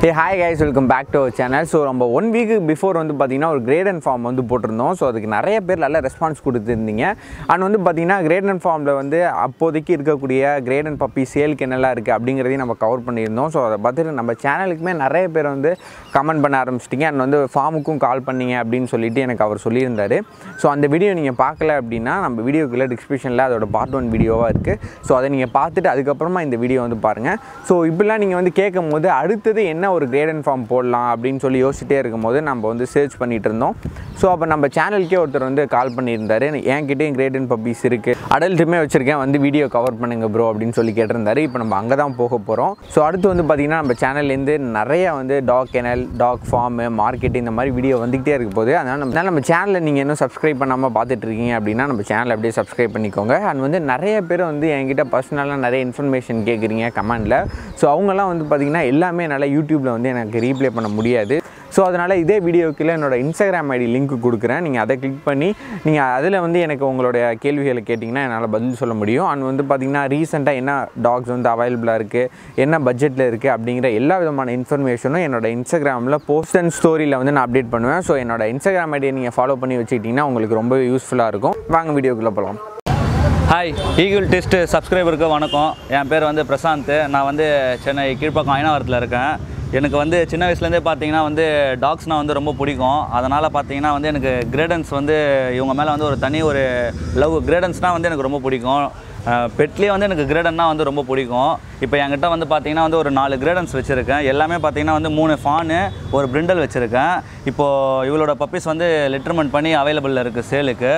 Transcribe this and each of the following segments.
Hey hi guys welcome back to our channel so நம்ம one week before வந்து பார்த்தீங்கன்னா ஒரு கிரேட் அண்ட் ஃபார்ம் வந்து போட்டிருந்தோம் ஸோ அதுக்கு நிறைய பேர் நல்ல ரெஸ்பான்ஸ் கொடுத்துருந்தீங்க அண்ட் வந்து பார்த்தீங்கன்னா கிரேட் அண்ட் ஃபார்மில் வந்து அப்போதைக்கு இருக்கக்கூடிய கிரேட் அண்ட் பப்பி சேலுக்கு என்னெல்லாம் இருக்குது அப்படிங்கிறதையும் நம்ம கவர் பண்ணியிருந்தோம் ஸோ அதை பார்த்துட்டு நம்ம சேனலுக்குமே நிறைய பேர் வந்து கமெண்ட் பண்ண ஆரம்பிச்சிட்டிங்க அண்ட் வந்து ஃபார்முக்கும் கால் பண்ணீங்க அப்படின்னு சொல்லிட்டு எனக்கு அவர் சொல்லியிருந்தாரு ஸோ அந்த வீடியோ நீங்கள் பார்க்கல அப்படின்னா நம்ம வீடியோக்குள்ளே டிஸ்கிரிப்ஷனில் அதோட பார்ட் ஒன் வீடியோவாக இருக்குது ஸோ அதை நீங்கள் பார்த்துட்டு அதுக்கப்புறமா இந்த வீடியோ வந்து பாருங்கள் ஸோ இப்படிலாம் நீங்கள் வந்து கேட்கும் போது அடுத்தது என்ன ஒரு கிரேட் அண்ட் ஃபார்ம் போடலாம் அப்படின்னு சொல்லி யோசிச்சிட்டே இருக்கும்போது நம்ம வந்து சர்ச் பண்ணிட்டு இருந்தோம் ஸோ அப்போ நம்ம சேனலுக்கே ஒருத்தர் வந்து கால் பண்ணியிருந்தாரு என்கிட்டயும் கிரேட் அண்ட் பப்பீஸ் இருக்குது அடல்ட்டுமே வச்சுருக்கேன் வந்து வீடியோ கவர் பண்ணுங்க ப்ரோ அப்படின்னு சொல்லி கேட்டிருந்தாரு இப்போ நம்ம அங்கே தான் போக போகிறோம் ஸோ அடுத்து வந்து பார்த்திங்கன்னா நம்ம சேனல்லேருந்து நிறைய வந்து dog kennel dog farm market இந்த மாதிரி வீடியோ வந்துக்கிட்டே இருக்க போகுது அதனால் நம்ம அதனால நம்ம சேனலில் நீங்கள் இன்னும் சப்ஸ்கிரைப் பண்ணாமல் பார்த்துட்டு இருக்கீங்க அப்படின்னா நம்ம சேனலை அப்படியே சப்ஸ்கிரைப் பண்ணிக்கோங்க அண்ட் வந்து நிறைய பேர் வந்து என்கிட்ட பர்சனலாக நிறைய இன்ஃபர்மேஷன் கேட்குறீங்க கமெண்டில் ஸோ அவங்கெல்லாம் வந்து பார்த்திங்கன்னா எல்லாமே என்னால் யூடியூப்பில் வந்து எனக்கு ரீப்ளே பண்ண முடியாது ஸோ அதனால் இதே வீடியோக்குள்ள என்னோட இன்ஸ்டாகிராம் ஐடி லிங்க் கொடுக்குறேன் நீங்கள் அதை கிளிக் பண்ணி நீங்கள் அதில் வந்து எனக்கு உங்களுடைய கேள்விகளை கேட்டிங்கன்னா என்னால் பதில் சொல்ல முடியும் அண்ட் வந்து பார்த்திங்கன்னா ரீசெண்டாக என்ன டாக்ஸ் வந்து அவைலபிளாக இருக்குது என்ன பட்ஜெட்டில் இருக்குது அப்படிங்கிற எல்லா விதமான இன்ஃபர்மேஷனும் என்னோட இன்ஸ்டாகிராமில் போஸ்ட் அண்ட் ஸ்டோரியில் வந்து நான் அப்டேட் பண்ணுவேன் ஸோ என்னோட இன்ஸ்டாகிராம் ஐடியை நீங்கள் ஃபாலோ பண்ணி வச்சுக்கிட்டிங்கன்னா உங்களுக்கு ரொம்பவே யூஸ்ஃபுல்லாக இருக்கும் வாங்க வீடியோக்குள்ளே போகலாம் ஹாய் ஈகிள் டெஸ்ட் சப்ஸ்கிரைபருக்கு வணக்கம் என் பேர் வந்து பிரசாந்த் நான் வந்து சென்னை கீழ்ப்பாக்கம் அயனாவரத்தில் இருக்கேன் எனக்கு வந்து சின்ன வயசுலேருந்தே பார்த்தீங்கன்னா வந்து டாக்ஸ்னால் வந்து ரொம்ப பிடிக்கும் அதனால் பார்த்தீங்கன்னா வந்து எனக்கு கிரேடன்ஸ் வந்து இவங்க மேலே வந்து ஒரு தனி ஒரு லவ் கிரேடன்ஸ்னால் வந்து எனக்கு ரொம்ப பிடிக்கும் பெட்லேயே வந்து எனக்கு கிரேடன்னா வந்து ரொம்ப பிடிக்கும் இப்போ என்கிட்ட வந்து பார்த்தீங்கன்னா வந்து ஒரு நாலு கிரேடன்ஸ் வச்சுருக்கேன் எல்லாமே பார்த்தீங்கன்னா வந்து மூணு ஃபானு ஒரு பிரிண்டல் வச்சுருக்கேன் இப்போது இவளோட பப்பீஸ் வந்து லிட்டர்மெண்ட் பண்ணி அவைலபிளில் இருக்குது சேலுக்கு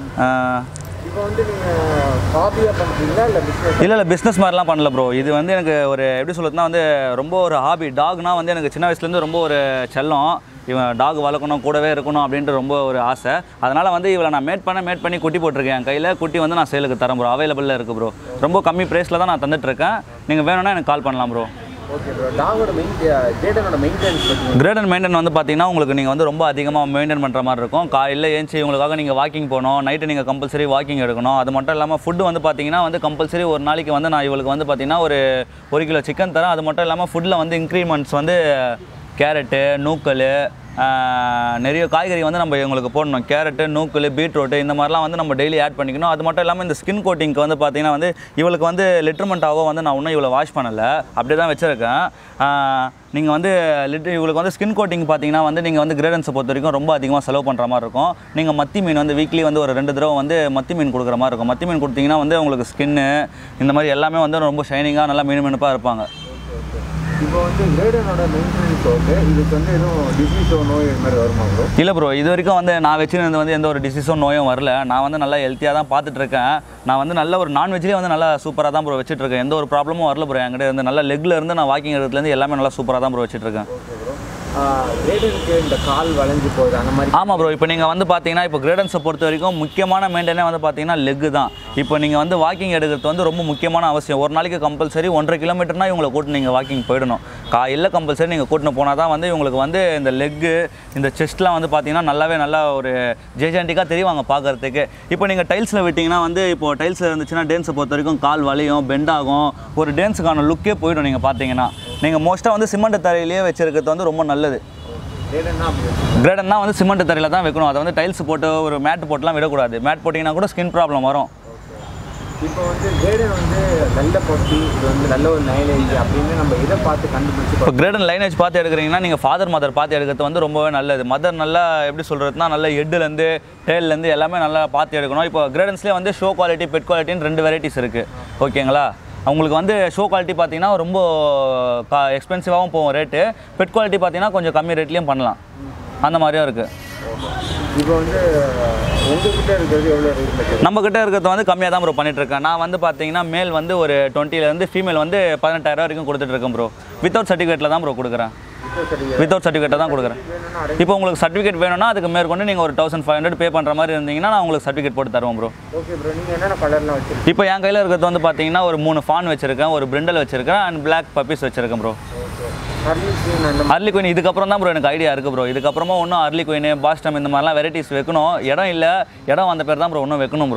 இப்போ வந்து நீங்கள் ஹாபியாக பண்ணுறீங்களா இல்லை பிஸ்னஸ் இல்லை இல்லை பிஸ்னஸ் மாதிரிலாம் பண்ணல ப்ரோ இது வந்து எனக்கு ஒரு எப்படி சொல்லுறதுனா வந்து ரொம்ப ஒரு ஹாபி டாக்னா வந்து எனக்கு சின்ன வயசுலேருந்து ரொம்ப ஒரு செல்லம் இவன் டாக் வளர்க்கணும் கூடவே இருக்கணும் அப்படின்ட்டு ரொம்ப ஒரு ஆசை அதனால் வந்து இவளை நான் மேட் பண்ண மேட் பண்ணி குட்டி போட்டிருக்கேன் என் கையில் குட்டி வந்து நான் சேலுக்கு தரேன் ப்ரோ அவைலபிளில் இருக்குது ப்ரோ ரொம்ப கம்மி ப்ரைஸில் தான் நான் தந்துட்டுருக்கேன் நீங்கள் வேணும்னா எனக்கு கால் பண்ணலாம் ப்ரோ ஓகே ப்ரோ டாகோட மெயின் டேட்டனோட மெயின்டெனன்ஸ் பற்றி கிரேட் அண்ட் மெயின்டைன் வந்து பார்த்தீங்கன்னா உங்களுக்கு நீங்கள் வந்து ரொம்ப அதிகமாக மெயின்டைன் பண்ணுற மாதிரி இருக்கும் காலையில் ஏஞ்சி உங்களுக்காக நீங்கள் வாக்கிங் போகணும் நைட்டு நீங்கள் கம்பல்சரி வாக்கிங் எடுக்கணும் அது மட்டும் இல்லாமல் ஃபுட்டு வந்து பார்த்தீங்கன்னா வந்து கம்பல்சரி ஒரு நாளைக்கு வந்து நான் இவளுக்கு வந்து பார்த்தீங்கன்னா ஒரு ஒரு கிலோ சிக்கன் தரேன் அது மட்டும் இல்லாமல் ஃபுட்டில் வந்து இன்க்ரீமெண்ட்ஸ் வந்து கேரட்டு நூக்கல் நிறைய காய்கறி வந்து நம்ம இவங்களுக்கு போடணும் கேரட்டு நூக்கல் பீட்ரூட்டு இந்த மாதிரிலாம் வந்து நம்ம டெய்லி ஆட் பண்ணிக்கணும் அது மட்டும் இல்லாமல் இந்த ஸ்கின் கோட்டிங்க்கு வந்து பார்த்தீங்கன்னா வந்து இவளுக்கு வந்து லிட்டர்மெண்ட்டாவோ வந்து நான் இன்னும் இவ்வளோ வாஷ் பண்ணலை அப்படியே தான் வச்சுருக்கேன் நீங்கள் வந்து லிட்டர் இவங்களுக்கு வந்து ஸ்கின் கோட்டிங் பார்த்தீங்கன்னா வந்து நீங்கள் வந்து கிரேடன்ஸை பொறுத்த வரைக்கும் ரொம்ப அதிகமாக செலவு பண்ணுற மாதிரி இருக்கும் நீங்கள் மத்தி மீன் வந்து வீக்லி வந்து ஒரு ரெண்டு தடவை வந்து மத்தி மீன் கொடுக்குற மாதிரி இருக்கும் மத்தி மீன் கொடுத்தீங்கன்னா வந்து உங்களுக்கு ஸ்கின்னு இந்த மாதிரி எல்லாமே வந்து ரொம்ப ஷைனிங்காக நல்லா மினுமினுப்பாக இருப்பாங்க இப்போ வந்து கிரேடனோட மெயின்டெனன்ஸ் ஓகே இதுக்கு வந்து எதுவும் டிசீஸோ நோய் இது மாதிரி வருமா ப்ரோ இல்லை ப்ரோ இது வரைக்கும் வந்து நான் வச்சுருந்தது வந்து எந்த ஒரு டிசீஸும் நோயும் வரல நான் வந்து நல்லா ஹெல்த்தியாக தான் பார்த்துட்டு இருக்கேன் நான் வந்து நல்ல ஒரு நான்வெஜ்லேயே வந்து நல்லா சூப்பராக தான் ப்ரோ வச்சுட்டு இருக்கேன் எந்த ஒரு ப்ராப்ளமும் வரல ப்ரோ என்கிட்ட இருந்து நல்லா லெக்ல இருந்து நான் வாக்கிங் இடத்துலேருந்து எல்லாமே நல்லா சூப்பராக தான் ப்ரோ வச்சுட்டு இருக்கேன் ஓகே ப்ரோ கிரேடனுக்கு இந்த கால் வளைஞ்சு போகுது அந்த மாதிரி ஆமாம் ப்ரோ இப்போ நீங்கள் வந்து பார்த்தீங்கன்னா இப்போ கிரேடன்ஸை பொறுத்த வரைக்கும் முக்கியமான மெயின்டெனே வந்து பார்த்தீங்கன்னா லெக்கு தான் இப்போ நீங்கள் வந்து வாக்கிங் எடுக்கிறது வந்து ரொம்ப முக்கியமான அவசியம் ஒரு நாளைக்கு கம்பல்சரி ஒன்றரை கிலோமீட்டர்னா இவங்களை கூட்டு நீங்கள் வாக்கிங் போயிடணும் காலையில் கம்பல்சரி நீங்கள் கூட்டின்னு போனால் தான் வந்து இவங்களுக்கு வந்து இந்த லெக்கு இந்த செஸ்ட்லாம் வந்து பார்த்தீங்கன்னா நல்லாவே நல்லா ஒரு ஜெஜாண்டிக்காக தெரிவாங்க பார்க்கறதுக்கு இப்போ நீங்கள் டைல்ஸில் விட்டிங்கன்னா வந்து இப்போ டைல்ஸில் இருந்துச்சுன்னா டேன்ஸை பொறுத்த வரைக்கும் கால் வலியும் பெண்ட் ஆகும் ஒரு டேன்ஸுக்கான லுக்கே போயிடும் நீங்கள் பார்த்தீங்கன்னா நீங்கள் மோஸ்ட்டாக வந்து சிமெண்ட் தரையிலேயே வச்சிருக்கிறது வந்து ரொம்ப நல்லது கிரேடன்னா அப்படி கிரேடன்னா வந்து சிமெண்ட் தரையில் தான் வைக்கணும் அதை வந்து டைல்ஸ் போட்டு ஒரு மேட் போட்டுலாம் விடக்கூடாது மேட் போட்டிங்கன்னா கூட ஸ்கின் ப்ராப்ளம் வரும் இப்போ வந்து கிரேடன் வந்து நல்ல பப்பி இது வந்து நல்ல ஒரு நைலேஜ் அப்படின்னு நம்ம இதை பார்த்து கண்டுபிடிச்சி இப்போ கிரேடன் லைனேஜ் பார்த்து எடுக்கிறீங்கன்னா நீங்கள் ஃபாதர் மதர் பார்த்து எடுக்கிறது வந்து ரொம்பவே நல்லது மதர் நல்லா எப்படி சொல்கிறதுனா நல்ல ஹெட்டுலேருந்து டேல்லேருந்து எல்லாமே நல்லா பார்த்து எடுக்கணும் இப்போ கிரேடன்ஸ்லேயே வந்து ஷோ குவாலிட்டி பெட் குவாலிட்டின்னு ரெண்டு வெரைட்டிஸ் இருக்குது ஓகேங்களா அவங்களுக்கு வந்து ஷோ குவாலிட்டி பார்த்தீங்கன்னா ரொம்ப கா எக்ஸ்பென்சிவாகவும் போகும் ரேட்டு பெட் குவாலிட்டி பார்த்தீங்கன்னா கொஞ்சம் கம்மி ரேட்லேயும் பண்ணலாம் அந்த மாதிரியும் இருக்குது இப்போ வந்து உங்ககிட்ட இருக்கிறது எவ்வளோ ரேட்டில் நம்ம கிட்ட இருக்கிறது வந்து கம்மியாக தான் ப்ரோ பண்ணிட்டு இருக்கேன் நான் வந்து பார்த்தீங்கன்னா மேல் வந்து ஒரு 20 ல இருந்து ஃபீமேல் வந்து பதினெட்டாயிரம் வரைக்கும் கொடுத்துட்டு இருக்கேன் ப்ரோ வித்தவுட் சர்டிஃபிகேட்டில் தான் ப்ரோ கொடுக்குறேன் வித்தவுட் சர்டிஃபிகேட்டை தான் கொடுக்குறேன் வேணும்னா இப்போ உங்களுக்கு சர்டிஃபிகேட் வேணும்னா அதுக்கு மேற்கொண்டு நீங்கள் ஒரு தௌசண்ட் ஃபைவ் ஹண்ட்ரட் பே பண்ணுற மாதிரி இருந்தீங்கன்னா நான் உங்களுக்கு சர்டிஃபிகேட் போட்டு தருவேன் ப்ரோ ஓகே ப்ரோ நீங்கள் என்னென்ன கலர்லாம் வச்சுருக்கீங்க இப்போ என் கையில் இருக்கிறது வந்து பார்த்தீங்கன்னா ஒரு மூணு ஃபான் வச்சிருக்கேன் ஒரு பிரிண்டல் வச்சிருக்கேன் அண்ட் பிளாக் பப்பீஸ் வச்சிருக்கேன் ப்ரோ அர்லி சீன் அந்த அர்லி குயின் இதுக்கப்புறம் தான் ப்ரோ எனக்கு ஐடியா இருக்குது ப்ரோ இதுக்கப்புறமா இன்னும் அர்லி குயின் பாஸ்டம் இந்த மாதிரிலாம் வெரைட்டிஸ் வைக்கணும் இடம் இல்லை இடம் வந்த பேர் தான் ப்ரோ இன்னும் வைக்கணும் ப்ரோ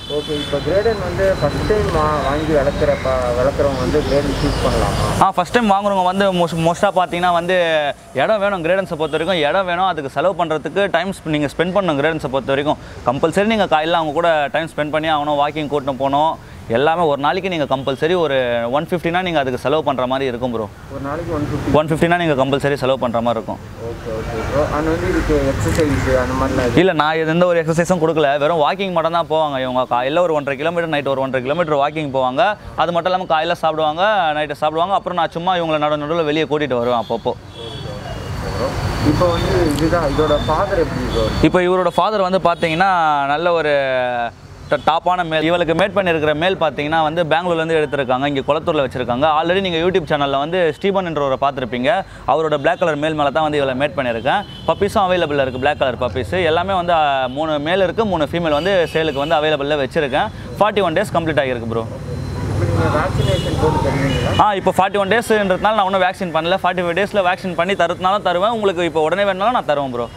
ஓகே இப்போ கிரேடன் வந்து ஃபஸ்ட் டைம் வாங்கி வளர்க்குற ப வளர்க்குறவங்க வந்து கிரேடன் சூஸ் பண்ணலாமா ஆ ஃபஸ்ட் டைம் வாங்குறவங்க வந்து மோஸ்ட் மோஸ்ட்டாக பார்த்தீங்கன்னா வந்து இடம் வேணும் கிரேடன்ஸை பொறுத்த வரைக்கும் இடம் வேணும் அதுக்கு செலவு பண்ணுறதுக்கு டைம் நீங்கள் ஸ்பெண்ட் பண்ணணும் கிரேடன்ஸை பொறுத்த வரைக்கும் கம்பல்சரி நீங்கள் காலையில் அவங்க கூட டைம் ஸ்பெண்ட் பண்ணி ஆகணும் வாக்கிங் கூட்டணும் போகணும் எல்லாமே ஒரு நாளைக்கு நீங்கள் கம்பல்சரி ஒரு ஒன் ஃபிஃப்டினா நீங்கள் அதுக்கு செலவு பண்ணுற மாதிரி இருக்கும் ப்ரோ ஒரு நாளைக்கு ஒன் ஃபிஃப்டி ஒன் ஃபிஃப்டினா நீங்கள் கம்பல்சரி செலவு பண்ணுற மாதிரி இருக்கும் ஓகே ஓகே ப்ரோ அண்ட் வந்து இதுக்கு எக்ஸசைஸ் அந்த மாதிரிலாம் இருக்கு இல்லை நான் எந்த ஒரு எக்ஸசைஸும் கொடுக்கல வெறும் வாக்கிங் மட்டும் தான் போவாங்க இவங்க காலையில் ஒரு ஒன்றரை கிலோமீட்டர் நைட் ஒரு ஒன்றரை கிலோமீட்டர் வாக்கிங் போவாங்க அது மட்டும் இல்லாமல் காலையில் சாப்பிடுவாங்க நைட்டு சாப்பிடுவாங்க அப்புறம் நான் சும்மா இவங்களை நடு நடுவில் வெளியே கூட்டிகிட்டு வருவேன் அப்பப்போ ப்ரோ இப்போ வந்து இதுதான் இதோட ஃபாதர் எப்படி ப்ரோ இப்போ இவரோட ஃபாதர் வந்து பார்த்தீங்கன்னா நல்ல ஒரு ட- டாப்பான மேல் இவளுக்கு மேட் பண்ணியிருக்கிற மேல் பார்த்தீங்கன்னா வந்து பெங்களூர்லேருந்து எடுத்திருக்காங்க இங்கே குளத்தூரில் வச்சிருக்காங்க ஆல்ரெடி நீங்கள் யூடியூப் சேனலில் வந்து ஸ்டீபன் என்றவரை பார்த்துருப்பீங்க அவரோட பிளாக் கலர் மேல் மேலே தான் வந்து இவளை மேட் பண்ணியிருக்கேன் பப்பீஸும் அவைலபிளாக இருக்குது பிளாக் கலர் பப்பீஸ் எல்லாமே வந்து அஹ், மூணு மேல் இருக்குது மூணு ஃபீமேல் வந்து சேலுக்கு வந்து அவைலபிளில் வச்சிருக்கேன் ஃபார்ட்டி ஒன் டேஸ் கம்ப்ளீட் ஆகிருக்கு ப்ரோ இப்போ நீங்கள் வேக்சினேஷன் போட்டு தருவீங்களா ஆ இப்போ ஃபார்ட்டி ஒன் டேஸ்ன்றதுனால நான் ஒன்றும் வேக்சின் பண்ணல ஃபார்ட்டி ஃபைவ் டேஸில் வேக்சின் பண்ணி தரதுனாலும் தருவேன் உங்களுக்கு இப்போ உடனே வேணாலும் நான் தருவேன் ப்ரோ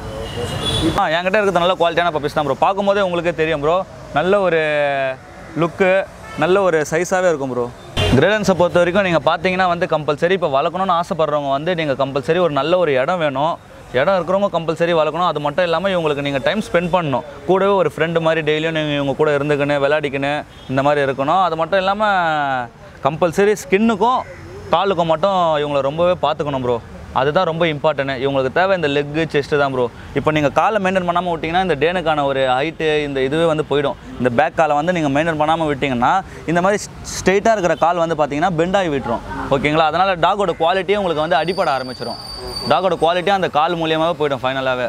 ஆ என்கிட்ட இருக்கிறது நல்ல குவாலிட்டியான பப்பீஸ் தான் ப்ரோ பார்க்கும்போதே உங்களுக்கே தெரியும் ப்ரோ நல்ல ஒரு லுக்கு நல்ல ஒரு சைஸாகவே இருக்கும் ப்ரோ கிரேடன்ஸை பொறுத்த வரைக்கும் நீங்கள் பார்த்தீங்கன்னா வந்து கம்பல்சரி இப்போ வளர்க்கணும்னு ஆசைப்படுறவங்க வந்து நீங்கள் கம்பல்சரி ஒரு நல்ல ஒரு இடம் வேணும் இடம் இருக்கிறவங்க கம்பல்சரி வளர்க்கணும் அது மட்டும் இல்லாமல் இவங்களுக்கு நீங்கள் டைம் ஸ்பெண்ட் பண்ணணும் கூடவே ஒரு ஃப்ரெண்டு மாதிரி டெய்லியும் நீங்கள் இவங்க கூட இருந்துக்கணும் விளையாடிக்கணும் இந்த மாதிரி இருக்கணும் அது மட்டும் இல்லாமல் கம்பல்சரி ஸ்கின்னுக்கும் காலுக்கும் மட்டும் இவங்களை ரொம்பவே பார்த்துக்கணும் ப்ரோ அதுதான் ரொம்ப இம்பார்ட்டன்ட் இவங்களுக்கு தேவை இந்த லெக்கு செஸ்ட்டு தான் ப்ரோ இப்போ நீங்கள் காலை மெயின்டைன் பண்ணாமல் விட்டிங்கன்னா இந்த டேனுக்கான ஒரு ஹைட்டு இந்த இதுவே வந்து போயிடும் இந்த பேக் காலை வந்து நீங்கள் மெயின்டைன் பண்ணாமல் விட்டிங்கன்னா இந்த மாதிரி ஸ்ட்ரெயிட்டாக இருக்கிற கால் வந்து பார்த்தீங்கன்னா பெண்டாகி விட்டுரும் ஓகேங்களா அதனால் டாகோட குவாலிட்டியே உங்களுக்கு வந்து அடிப்பட ஆரம்பிச்சிடும் டாகோட குவாலிட்டியும் அந்த கால் மூலியமாகவே போயிடும் ஃபைனலாகவே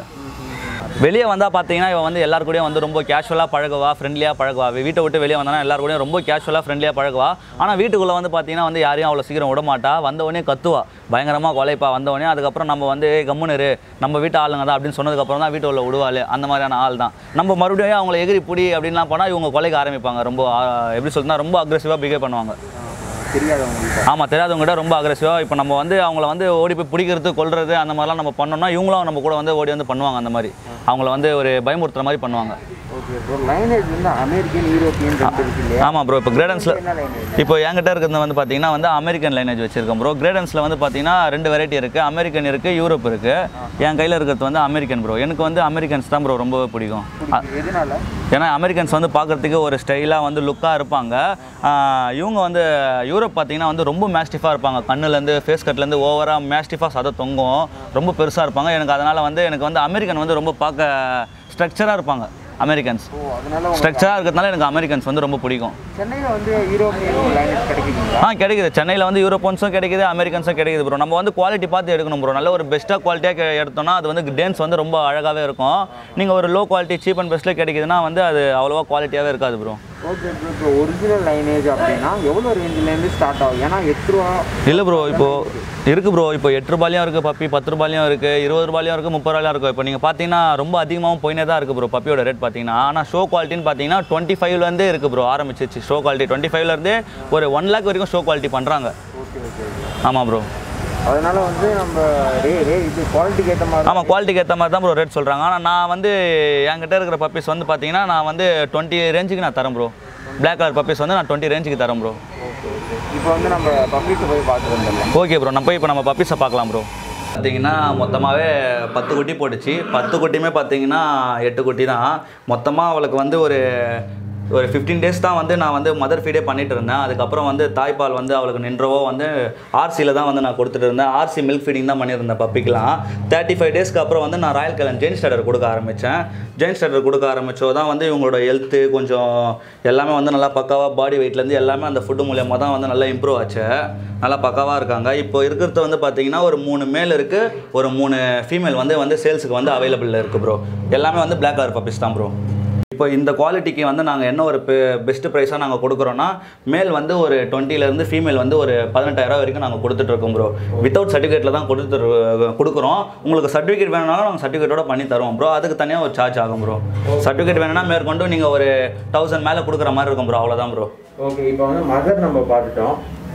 வெளியே வந்தால் பார்த்தீங்கன்னா இவன் வந்து எல்லார் கூடயும் வந்து ரொம்ப கேஷுவலாக பழகுவா ஃப்ரெண்ட்லியாக பழகுவா வீட்டை விட்டு வெளியே வந்தானா எல்லார் கூடயும் ரொம்ப கேஷுவலாக ஃப்ரெண்ட்லியாக பழகுவா ஆனால் வீட்டுக்குள்ளே வந்து பார்த்தீங்கன்னா வந்து யாரையும் அவ்வளோ சீக்கிரம் விட மாட்டா வந்த உடனே கத்துவா பயங்கரமாக கொலைப்பா வந்த உடனே அதுக்கப்புறம் நம்ம வந்து "ஏய், கம்முனு இரு நம்ம வீட்டு ஆளுங்க தான் அப்படின்னு சொன்னதுக்கப்புறம் தான் வீட்டு உள்ள விடுவாள் அந்த மாதிரியான ஆள் தான் நம்ம மறுபடியும் அவங்கள எகிரி பிடி அப்படின்லாம் போனால் இவங்க கொலைக்க ஆரம்பிப்பாங்க ரொம்ப ஆ, எப்படி சொல்லுன்னா ரொம்ப அக்ரெசிவாக பிஹேவ் பண்ணுவாங்க தெரியாதவங்களுக்கு ஆமாம் தெரியாதவங்ககிட்ட ரொம்ப அக்ரெசிவாக இப்போ நம்ம வந்து அவங்கள வந்து ஓடி போய் பிடிக்கிறது கொல்றது அந்த மாதிரிலாம் நம்ம பண்ணோம்னா இவங்களும் நம்ம கூட வந்து ஓடி வந்து பண்ணுவாங்க அந்த மாதிரி அவங்கள வந்து ஒரு பயமுறுத்துற மாதிரி பண்ணுவாங்க ஓகே ப்ரோ லைனேஜ் வந்து அமெரிக்கன் யூரோப்பியன் ரெண்டு இருக்கு இல்லையா ஆமாம் ப்ரோ இப்போ கிரேடன்ஸில் என்ன லைனேஜ் இப்போ என்கிட்ட இருக்கிறது வந்து பார்த்தீங்கன்னா வந்து அமெரிக்கன் லைனேஜ் வச்சிருக்கோம் ப்ரோ கிரேடன்ஸில் வந்து பார்த்தீங்கன்னா ரெண்டு வெரைட்டி இருக்குது அமெரிக்கன் இருக்குது யூரோப் இருக்குது என் கையில் இருக்கிறது வந்து அமெரிக்கன் ப்ரோ எனக்கு வந்து அமெரிக்கன்ஸ் தான் ப்ரோ ரொம்பவே பிடிக்கும் அ- எதனால ஏன்னா அமெரிக்கன்ஸ் வந்து பார்க்குறதுக்கு ஒரு ஸ்டைலாக வந்து லுக்காக இருப்பாங்க ஆஹ் இவங்க வந்து யூரோப் பார்த்தீங்கன்னா வந்து ரொம்ப மேஸ்டிஃபாக இருப்பாங்க கண்ணுலேருந்து ஃபேஸ் கட்லேருந்து ஓவராக மேஸ்டிஃபாக சதை தொங்கும் ரொம்ப பெருசாக இருப்பாங்க எனக்கு அதனால் வந்து எனக்கு வந்து அமெரிக்கன் வந்து ரொம்ப பார்க்க ஸ்ட்ரக்சராக இருப்பாங்க அமெரிக்கன்ஸ் ஓ அதனால உங்க- ஸ்ட்ரக்சராக இருக்கிறதுனால எனக்கு அமெரிக்கன்ஸ் வந்து ரொம்ப பிடிக்கும் சென்னையில் வந்து யூரோப்பியன் லைனேஜ் கிடைக்குதுங்களா ஆ கிடைக்குது சென்னையில் வந்து யூரோப்பியன்ஸும் கிடைக்குது அமெரிக்கன்ஸும் கிடைக்குது ப்ரோ நம்ம வந்து குவாலிட்டி பார்த்து எடுக்கணும் ப்ரோ நல்ல ஒரு பெஸ்ட்டாக குவாலிட்டியாக எடுத்தோம்னா அது வந்து டேன்ஸ் வந்து ரொம்ப அழகாகவே இருக்கும் நீங்கள் ஒரு லோ குவாலிட்டி சீப் அண்ட் பெஸ்ட்டில் கிடைக்குதுன்னா வந்து அது அவ்வளோவா குவாலிட்டியாகவே இருக்காது ப்ரோ ஓகே ப்ரோ இப்போ ஒரிஜினல் லைனேஜ் அப்படின்னா எவ்வளோ ரேஞ்சிலேருந்து ஸ்டார்ட் ஆகும் ஏன்னா எட்டு ரூபா இல்லை ப்ரோ இப்போ இருக்கு ப்ரோ இப்போ எட்டு ரூபாயிலையும் இருக்குது பப்பி பத்து ரூபாயிலையும் இருக்குது இருபது ரூபாயிலையும் இருக்குது முப்பது ரூபாயிலும் இருக்கும் இப்போ நீங்கள் பார்த்தீங்கன்னா ரொம்ப அதிகமாகவும் போயினே தான் இருக்குது ப்ரோ பப்பியோட ரேட் பார்த்தீங்கன்னா ஆனால் ஷோ குவாலிட்டின்னு பார்த்தீங்கன்னா டுவெண்ட்டி ஃபைவ்லேருந்தே இருக்குது ப்ரோ ஆரம்பிச்சிச்சு ஷோ குவாலிட்டி டுவெண்ட்டி ஃபைவ்லேருந்தே ஒரு ஒன் லேக் வரைக்கும் ஷோ குவாலிட்டி பண்ணுறாங்க ஓகே ஓகே ஆமாம் ப்ரோ அதனால வந்து நம்ம ரே ரே இது குவாலிட்டிக்கு ஏற்ற மாதிரி ஆமாம் குவாலிட்டிக்கு ஏற்ற மாதிரி தான் ப்ரோ ரேட் சொல்கிறாங்க ஆனால் நான் வந்து என்கிட்ட இருக்கிற பப்பீஸ் வந்து பார்த்தீங்கன்னா நான் வந்து டுவெண்ட்டி ரேஞ்சுக்கு நான் தரேன் ப்ரோ Black கலர் பப்பீஸ் வந்து நான் டுவெண்ட்டி ரேஞ்சுக்கு தரேன் ப்ரோ ஓகே ஓகே இப்போ வந்து நம்ம பப்ளிக்கை போய் பார்த்துட்டு வந்துடலாம் ஓகே ப்ரோ நம்ம போய் இப்போ நம்ம பப்பீஸை பார்க்கலாம் ப்ரோ பார்த்தீங்கன்னா மொத்தமாகவே பத்து குட்டி போட்டுச்சு பத்து குட்டியுமே பார்த்தீங்கன்னா எட்டு குட்டி தான் மொத்தமாக அவளுக்கு வந்து ஒரு ஒரு ஃபிஃப்டீன் டேஸ் தான் வந்து நான் வந்து மதர் ஃபீடே பண்ணிட்டு இருந்தேன் அதுக்கப்புறம் வந்து தாய்ப்பால் வந்து அவளுக்கு நின்றவோ வந்து ஆர்சியில் தான் வந்து நான் கொடுத்துட்டு இருந்தேன் ஆர்சி மில்க் ஃபீடிங் தான் பண்ணியிருந்தேன் பப்பிக்கெலாம் தேர்ட்டி ஃபைவ் டேஸ்க்கு அப்புறம் வந்து நான் ராயல் கலன் ஜெயின் ஸ்டார்டர் கொடுக்க ஆரம்பித்தேன் ஜெயின் ஸ்டார்டர் கொடுக்க ஆரம்பிச்சோ தான் வந்து இவங்களோட ஹெல்த்து கொஞ்சம் எல்லாமே வந்து நல்லா பக்காவாக பாடி வெயிட்லேருந்து எல்லாமே அந்த ஃபுட்டு மூலியமாக தான் வந்து நல்லா இம்ப்ரூவ் ஆச்சு நல்லா பக்காவாக இருக்காங்க இப்போ இருக்கிறது வந்து பார்த்தீங்கன்னா ஒரு மூணு மேல் இருக்குது ஒரு மூணு ஃபீமேல் வந்து வந்து சேல்ஸுக்கு வந்து அவைலபிளில் இருக்குது ப்ரோ எல்லாமே வந்து Black கலர் பப்பீஸ் தான் ப்ரோ இப்போ இந்த குவாலிட்டிக்கு வந்து நாங்கள் என்ன ஒரு பெஸ்ட் ப்ரைஸாக நாங்கள் கொடுக்குறோன்னா மேல் வந்து ஒரு 20 ல இருந்து ஃபீமேல் வந்து ஒரு பதினெட்டாயிரம் வரைக்கும் நாங்கள் கொடுத்துட்ருக்கோம் ப்ரோ வித்தவுட் சர்டிஃபிகேட்டில் தான் கொடுத்து கொடுக்குறோம் உங்களுக்கு சர்டிஃபிகேட் வேணும்னாலும் நாங்கள் சர்டிஃபிகேட்டோட பண்ணி தருவோம் ப்ரோ அதுக்கு தனியாக ஒரு சார்ஜ் ஆகும் ப்ரோ சர்டிஃபிகேட் வேணும்னா மேற்கொண்டு நீங்கள் ஒரு தௌசண்ட் மேலே கொடுக்குற மாதிரி இருக்கும் ப்ரோ அவ்வளோதான் ப்ரோ ஓகே இப்போ வந்து மதர் நம்ம பார்த்துட்டோம்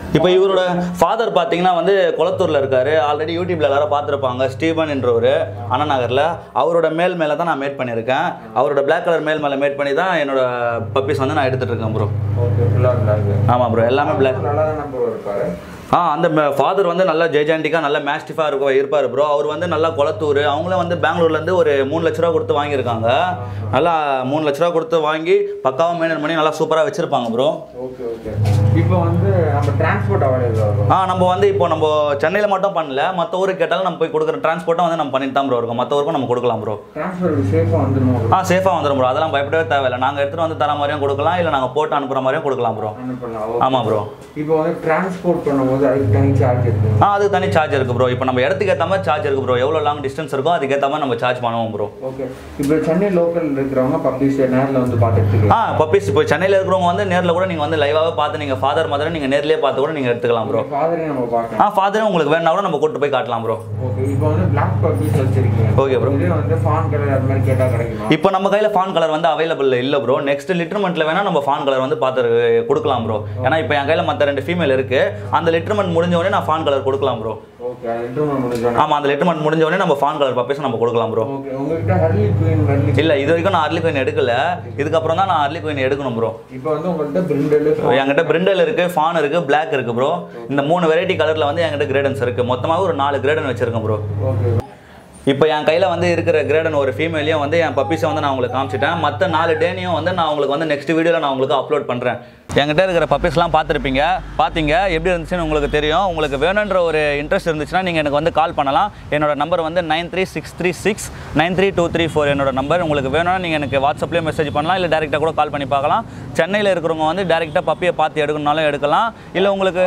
இப்போ இவரோட ஃபாதர் பார்த்தீங்கன்னா வந்து குளத்தூரில் இருக்காரு ஆல்ரெடி யூடியூப்ல எல்லாரும் பார்த்துருப்பாங்க ஸ்டீபன் என்றவர் அண்ணா நகரில் அவரோட மேல் மேலே தான் நான் மேட் பண்ணியிருக்கேன் அவரோட Black கலர் மேல் மேலே மேட் பண்ணி தான் என்னோட பப்பீஸ் வந்து நான் எடுத்துட்டு இருக்கேன் ப்ரோ ஓகே ஃபுல்லாக பிளாக் ஆமாம் ப்ரோ எல்லாமே Black நல்லா தான் ப்ரோ இருப்பாரு ஆ அந்த ஃபாதர் வந்து நல்லா ஜெய்ஜாண்டிக்காக நல்ல மேஸ்டிஃபாக இருக்க இருப்பார் ப்ரோ அவர் வந்து நல்லா குளத்தூர் அவங்களும் வந்து பெங்களூர்லேருந்து ஒரு மூணு லட்ச ரூபா கொடுத்து வாங்கியிருக்காங்க நல்லா மூணு லட்ச ரூபா கொடுத்து வாங்கி பக்காவாக மெயின்டைன் பண்ணி நல்லா சூப்பராக வச்சுருப்பாங்க ப்ரோ ஓகே ஓகே இப்போ வந்து நம்ம டிரான்ஸ்போர்ட் அவைலபிள் ஆகும் ஆ நம்ம வந்து இப்போ நம்ம சென்னையில் மட்டும் பண்ணல மற்ற ஊருக்கு கேட்டாலும் நம்ம போய் கொடுக்குற டிரான்ஸ்போர்ட்டும் வந்து நம்ம பண்ணிட்டு தான் ப்ரோ இருக்கோம் மற்ற ஊருக்கும் நம்ம கொடுக்கலாம் ப்ரோ டிரான்ஸ்போர்ட் சேஃபாக வந்துருமா ஆ சேஃபாக வந்துடும் ப்ரோ அதெல்லாம் பயப்படவே தேவையில்லை நாங்கள் எடுத்துகிட்டு வந்து தர மாதிரியும் கொடுக்கலாம் இல்லை நாங்கள் போட்டு அனுப்புகிற மாதிரியும் கொடுக்கலாம் ப்ரோ அனுப்பலாம் ஆமாம் ப்ரோ இப்போ வந்து டிரான்ஸ்போர்ட் பண்ணும்போது அதுக்கு தனி சார்ஜ் இருக்கு ஆ அதுக்கு தனி சார்ஜ் இருக்குது ப்ரோ இப்போ நம்ம இடத்துக்கு ஏற்ற மாதிரி சார்ஜ் இருக்குது ப்ரோ எவ்வளோ லாங் டிஸ்டன்ஸ் இருக்கோ அதுக்கேற்ற மாதிரி நம்ம சார்ஜ் பண்ணுவோம் ப்ரோ ஓகே இப்போ சென்னை லோக்கல் இருக்கிறவங்க பப்ளிஷ் நேரில் வந்து பார்த்துட்டு ஆ பப்பீஸ் இப்போ சென்னையில் இருக்கிறவங்க வந்து நேரில் கூட நீங்கள் வந்து லைவாகவே பார்த்து நீங்கள் ஃபாதர் மதரை நீங்கள் நேர்லயே பார்த்து கூட நீங்கள் எடுத்துக்கலாம் ப்ரோ ஃபாதரையும் நம்ம பார்க்கலாம் ஆ ஃபாதரும் உங்களுக்கு வேணா கூட நம்ம கூட்டு போய் காட்டலாம் ப்ரோ ஓகே இப்போ வந்து பிளாக் பப்பீஸ் வச்சிருக்கீங்க Okay, bro. இது வந்து ஃபான் கலர் அது மாதிரி கேட்டால் கிடைக்குமா இப்போ நம்ம கையில் ஃபான் கலர் வந்து அவைலபிள் இல்லை ப்ரோ நெக்ஸ்ட் லிட்டர்மெண்ட்டில் வேணால் நம்ம ஃபான் கலர் வந்து பார்த்து கொடுக்கலாம் ப்ரோ ஏன்னா இப்போ என் கையில் மற்ற ரெண்டு ஃபீமேல் இருக்குது அந்த லிட்டர்மெண்ட் முடிஞ்ச உடனே நான் ஃபான் கலர் கொடுக்கலாம் ப்ரோ ஓகே அது இன்டர்வல் முடிஞ்சோன்னா ஆமாம் அந்த லிட்டர்மெண்ட் முடிஞ்ச உடனே நம்ம ஃபான் கலர் பப்பீஸ் நம்ம கொடுக்கலாம் ப்ரோ ஓகே உங்ககிட்ட ஹர்லி குயின் ஹர்லி இல்லை இது வரைக்கும் நான் அர்லி கோயின் எடுக்கல இதுக்கப்புறம் தான் நான் அர்லி கோயின் எடுக்கணும் ப்ரோ இப்போ வந்து உங்கள்கிட்ட பிரிண்டல் என்கிட்ட பிரிண்டல் இருக்கு ஃபான் இருக்கு Black இருக்கு ப்ரோ இந்த மூணு வெரைட்டி கலர்ல வந்து என்கிட்ட கிரேடன்ஸ் இருக்கு மொத்தமாக ஒரு நாலு கிரேடன் வச்சிருக்கேன் ப்ரோ ஓகே இப்போ என் கையில் வந்து இருக்கிற கிரேடன் ஒரு ஃபீமேலையும் வந்து என் பப்பீஸை வந்து நான் உங்களுக்கு காமிச்சிட்டேன் மற்ற நாலு டேனையும் வந்து நான் உங்களுக்கு வந்து நெக்ஸ்ட் வீடியோவில் நான் உங்களுக்கு அப்லோட் பண்ணுறேன் என்கிட்ட இருக்கிற பப்பீஸ்லாம் பார்த்துருப்பீங்க பார்த்தீங்க எப்படி இருந்துச்சுன்னு உங்களுக்கு தெரியும் உங்களுக்கு வேணுன்ற ஒரு இன்ட்ரெஸ்ட் இருந்துச்சுன்னா நீங்கள் எனக்கு வந்து கால் பண்ணலாம் என்னோட நம்பர் வந்து nine three six three six nine three two three four என்னோட நம்பர் உங்களுக்கு வேணும்னா நீங்கள் எனக்கு வாட்ஸ்அப்லேயே மெசேஜ் பண்ணலாம் இல்லை டேரெக்டாக கூட கால் பண்ணி பார்க்கலாம் சென்னையில் இருக்கிறவங்க வந்து டேரெக்டாக பப்பியை பார்த்து எடுக்கணும்னாலும் எடுக்கலாம் இல்லை உங்களுக்கு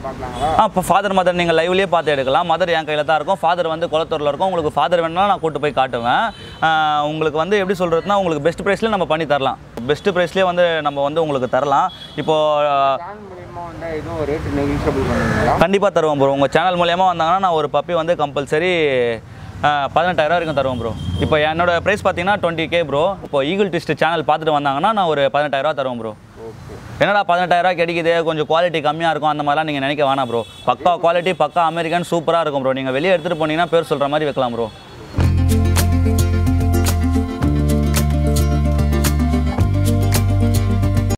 ஆ இப்போ ஃபாதர் மதர் நீங்கள் லைவ்லேயே பார்த்து எடுக்கலாம் மதர் என் கையில் தான் இருக்கும் ஃபாதர் வந்து குளத்தூரில் இருக்கும் உங்களுக்கு ஃபாதர் வேணாலும் நான் கூட்டு போய் காட்டுவேன் ஆ, உங்களுக்கு வந்து எப்படி சொல்கிறதுனா உங்களுக்கு பெஸ்ட் ப்ரைஸ்லேயே நம்ம பண்ணி தரலாம் பெஸ்ட் ப்ரைஸ்லேயே வந்து நம்ம வந்து உங்களுக்கு தரலாம் இப்போது பிளான் மூலியமாக வந்து எதுவும் ரேட் நெகிஷியபிள் பண்ணுவீங்களா கண்டிப்பாக தருவோம் ப்ரோ உங்கள் சேனல் மூலியமா வந்தாங்கன்னா நான் ஒரு பப்பி வந்து கம்பல்சரி பதினெட்டாயிரம் வரைக்கும் தருவோம் ப்ரோ இப்போ என்னோட ப்ரைஸ் பார்த்தீங்கன்னா டுவெண்ட்டி கே ப்ரோ இப்போ ஈகிள் டிஸ்ட் சேனல் பார்த்துட்டு வந்தாங்கன்னா நான் ஒரு பதினெட்டாயிரரூவா தருவேன் ப்ரோ ஓகே என்னடா பதினெட்டாயிரரூவா கிடைக்குது கொஞ்சம் குவாலிட்டி கம்மியாக இருக்கும் அந்த மாதிரிலாம் நீங்கள் நினைக்க வேணாம் ப்ரோ பக்கா குவாலிட்டி பக்கா அமெரிக்கன் சூப்பராக இருக்கும் ப்ரோ நீங்கள் வெளியே எடுத்துகிட்டு போனீங்கன்னா பேர் சொல்கிற மாதிரி வைக்கலாம் ப்ரோ